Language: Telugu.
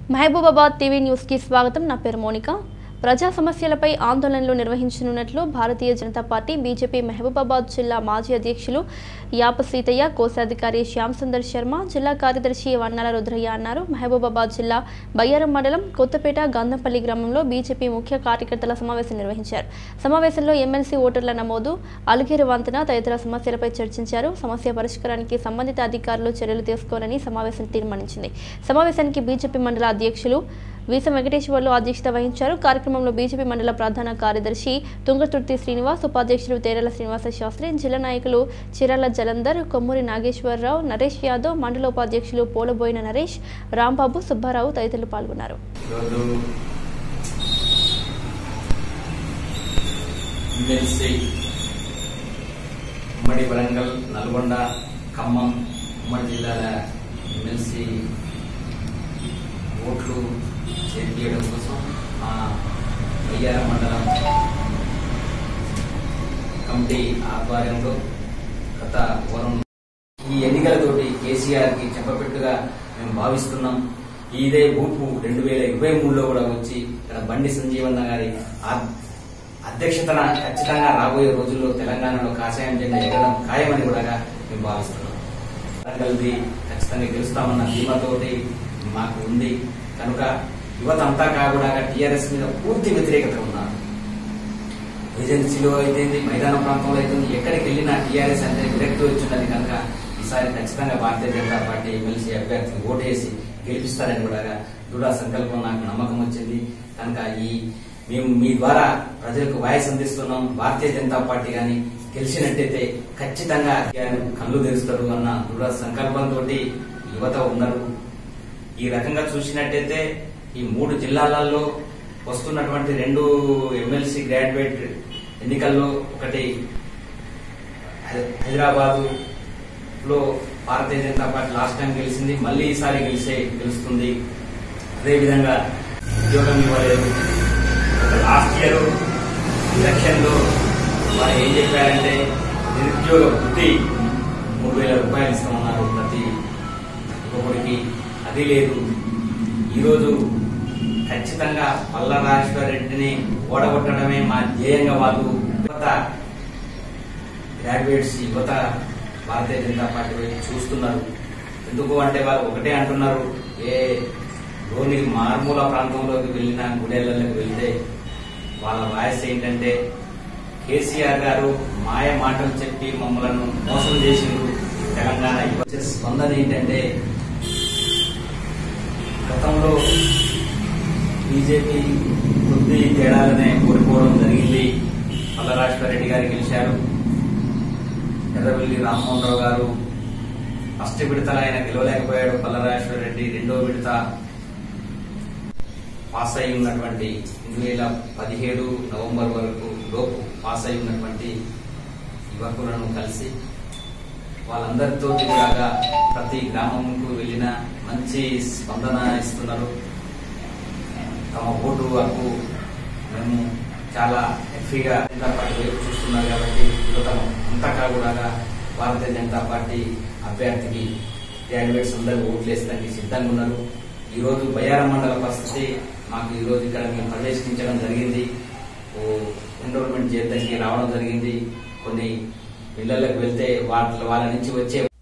మహబూబాబాద్ టీవీ న్యూస్కి స్వాగతం నా పేరు మోనిక ప్రజా సమస్యలపై ఆందోళనలు నిర్వహించనున్నట్లు భారతీయ జనతా పార్టీ బీజేపీ మహబూబాబాద్ జిల్లా మాజీ అధ్యక్షులు యాప సీతయ్య కోశాధికారి శ్యామ్ సుందర్ శర్మ జిల్లా కార్యదర్శి వన్నాల రుద్రయ్య అన్నారు మహబూబాబాద్ జిల్లా బయ్యారం మండలం కొత్తపేట గంధంపల్లి గ్రామంలో బీజేపీ ముఖ్య కార్యకర్తల సమావేశం నిర్వహించారు సమావేశంలో ఎమ్మెల్సీ ఓటర్ల నమోదు అలుగేరు వంతెన తదితర సమస్యలపై చర్చించారు సమస్య పరిష్కారానికి సంబంధిత అధికారులు చర్యలు తీసుకోవాలని సమావేశం తీర్మానించింది సమావేశానికి బీజేపీ మండల అధ్యక్షులు వీస వెంకటేశ్వర్లు అధ్యక్షత వహించారు కార్యక్రమంలో బీజేపీ మండల ప్రధాన కార్యదర్శి తుంగతుర్తి శ్రీనివాస్ ఉపాధ్యక్షులు తేరల శ్రీనివాస శాస్త్రి జిల్లా నాయకులు చిరాల జలంధర్ కొమ్మూరి నాగేశ్వరరావు నరేష్ యాదవ్ మండల ఉపాధ్యక్షులు పోలబోయిన నరేష్ రాంబాబు సుబ్బారావు తదితరులు పాల్గొన్నారు ఈరోజు ఎమ్మెల్సీ ఉమ్మడి వరంగల్ నల్గొండ ఖమ్మం ఉమ్మడి జిల్లాల ఎమ్మెల్సీ ఓట్లు చేర్పించడం కోసం మా వయ్యార మండలం కమిటీ ఆధ్వర్యంలో గత వారం ఈ ఎన్నికలతోటి కేసీఆర్ కి చెప్పపెట్టుగా మేము భావిస్తున్నాం ఇదే ఊపు రెండు వేల ఇరవై మూడులో కూడా వచ్చి ఇక్కడ బండి సంజీవన్న గారి ఆ- అధ్యక్షతన ఖచ్చితంగా రాబోయే రోజుల్లో తెలంగాణలో కాషాయం జెండా ఎగరడం ఖాయమని కూడా మేము భావిస్తున్నాం వరంగల్ది ఖచ్చితంగా గెలుస్తామన్న ధీమతోటి మాకు ఉంది కనుక యువత అంతా కూడా టీఆర్ఎస్ మీద పూర్తి వ్యతిరేకత ఉన్నారు ఏజెన్సీలో అయితే మైదాన ప్రాంతంలో అయితే ఎక్కడికి వెళ్ళినా టీఆర్ఎస్ అంటే విరక్తి వచ్చినది కనుక ఈసారి ఖచ్చితంగా భారతీయ జనతా పార్టీ ఎమ్మెల్సీ అభ్యర్థిని ఓటేసి గెలిపిస్తారని కూడా దృఢ సంకల్పం నాకు నమ్మకం వచ్చింది కనుక ఈ మేము మీ ద్వారా ప్రజలకు వాయిస్ అందిస్తున్నాం భారతీయ జనతా పార్టీ గాని గెలిచినట్టయితే ఖచ్చితంగా ఆయన కళ్ళు తెరుస్తారు అన్న దృఢ సంకల్పంతో యువత ఉన్నారు ఈ రకంగా చూసినట్టయితే ఈ మూడు జిల్లాలలో వస్తున్నటువంటి రెండు ఎమ్మెల్సీ గ్రాడ్యుయేట్ ఎన్నికల్లో ఒకటి హైదరాబాద్ లో భారతీయ జనతా పార్టీ లాస్ట్ టైం గెలిచింది మళ్ళీ ఈసారి గెలిచే గెలుస్తుంది అదేవిధంగా ఉద్యోగం ఇవ్వలేదు లాస్ట్ ఇయర్ ఎలక్షన్ లో వారు ఏం చెప్పారంటే నిరుద్యోగ వృత్తి మూడు వేల రూపాయలు ఇస్తామన్నారు ప్రతి ఒక్కొక్కడికి అది లేదు ఈరోజు ఖచ్చితంగా పల్ల రాజేశ్వర రెడ్డిని ఓడగొట్టడమే మా ధ్యేయంగా వాళ్ళు యువత గ్రాడ్యుయేట్స్ యువత భారతీయ జనతా పార్టీ వైపు చూస్తున్నారు ఎందుకు అంటే వాళ్ళు ఒకటే అంటున్నారు ఏ లోని మారుమూల ప్రాంతంలోకి వెళ్ళిన గుడేళ్లలోకి వెళ్తే వాళ్ళ వాయిస్ ఏంటంటే కేసీఆర్ గారు మాయ మాటలు చెప్పి మమ్మలను మోసం చేసిండ్రు తెలంగాణ యువత స్పందన ఏంటంటే గతంలో బీజేపీ కొద్ది తేడాలనే కోరుకోవడం జరిగింది పల్లరాజేశ్వర రెడ్డి గారు గెలిచారు ఎర్రవెల్లి రామ్మోహన్ రావు గారు ఫస్ట్ విడతలో ఆయన గెలవలేకపోయాడు పల్లరాజేశ్వర రెడ్డి రెండో విడత పాస్ అయి ఉన్నటువంటి రెండు వేల పదిహేడు నవంబర్ వరకు లోపు పాస్ అయి ఉన్నటువంటి యువకులను కలిసి వాళ్ళందరితో కూడా ప్రతి గ్రామంకు వెళ్ళిన మంచి స్పందన ఇస్తున్నారు తమ ఓటు హక్కు మేము చాలా హ్యాపీగా జనతా పార్టీ వైపు చూస్తున్నారు కాబట్టి యువత అంతగా కూడా భారతీయ జనతా పార్టీ అభ్యర్థికి గ్రాడ్యుయేట్స్ అందరూ ఓట్లు వేసడానికి సిద్ధంగా ఉన్నారు ఈ రోజు బయ్యారం మండల పరిస్థితి మాకు ఈ రోజు ఇక్కడ మేము ప్రవేశించడం జరిగింది ఓ ఎన్రోల్మెంట్ చేద్దానికి రావడం జరిగింది కొన్ని ఇళ్లలోకి వెళ్తే వాళ్ళ వాళ్ళ నుంచి వచ్చే